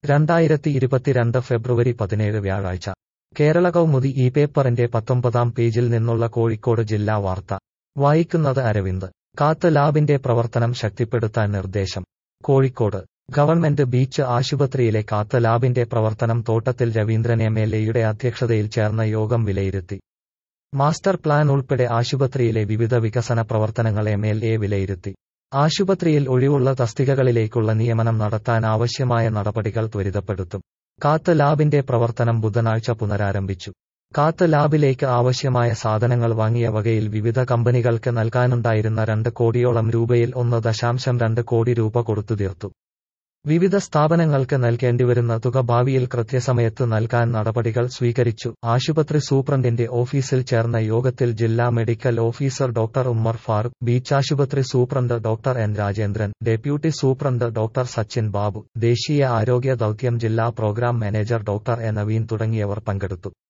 രണ്ടായിരത്തി ഇരുപത്തിരണ്ട് ഫെബ്രുവരി പതിനേഴ് വ്യാഴാഴ്ച കേരള കൗമുദി ഈ പേപ്പറിന്റെ പത്തൊമ്പതാം പേജിൽ നിന്നുള്ള കോഴിക്കോട് ജില്ലാ വാർത്ത വായിക്കുന്നത് അരവിന്ദ് കാത്ത് ലാബിന്റെ പ്രവർത്തനം ശക്തിപ്പെടുത്താൻ നിർദ്ദേശം കോഴിക്കോട് ഗവൺമെന്റ് ബീച്ച് ആശുപത്രിയിലെ കാത്ത് ലാബിന്റെ പ്രവർത്തനം തോട്ടത്തിൽ രവീന്ദ്രൻ എം എൽ എയുടെ അധ്യക്ഷതയിൽ ചേർന്ന യോഗം വിലയിരുത്തി മാസ്റ്റർ പ്ലാൻ ഉൾപ്പെടെ ആശുപത്രിയിലെ വിവിധ വികസന പ്രവർത്തനങ്ങൾ എം എൽ എ വിലയിരുത്തി ആശുപത്രിയിൽ ഒഴിവുള്ള തസ്തികകളിലേക്കുള്ള നിയമനം നടത്താൻ ആവശ്യമായ നടപടികൾ ത്വരിതപ്പെടുത്തും കാത്ത് ലാബിന്റെ പ്രവർത്തനം ബുധനാഴ്ച പുനരാരംഭിച്ചു കാത്ത് ലാബിലേക്ക് ആവശ്യമായ സാധനങ്ങൾ വാങ്ങിയ വകയിൽ വിവിധ കമ്പനികൾക്ക് നൽകാനുണ്ടായിരുന്ന രണ്ട് കോടിയോളം രൂപയിൽ ഒന്ന് ദശാംശം രണ്ട് കോടി രൂപ കൊടുത്തു തീർത്തു വിവിധ സ്ഥാപനങ്ങൾക്ക് നൽകേണ്ടിവരുന്ന തുക ഭാവിയിൽ കൃത്യസമയത്ത് നൽകാൻ നടപടികൾ സ്വീകരിച്ചു ആശുപത്രി സൂപ്രണ്ടിന്റെ ഓഫീസിൽ ചേർന്ന യോഗത്തിൽ ജില്ലാ medical officer doctor Ummer Farooq beach ആശുപത്രി superintendent doctor N Rajendran deputy superintendent doctor Sachin Babu ദേശീയ ആരോഗ്യ ദൌത്യം ജില്ലാ program manager doctor A Naveen തുടങ്ങിയവർ പങ്കെടുത്തു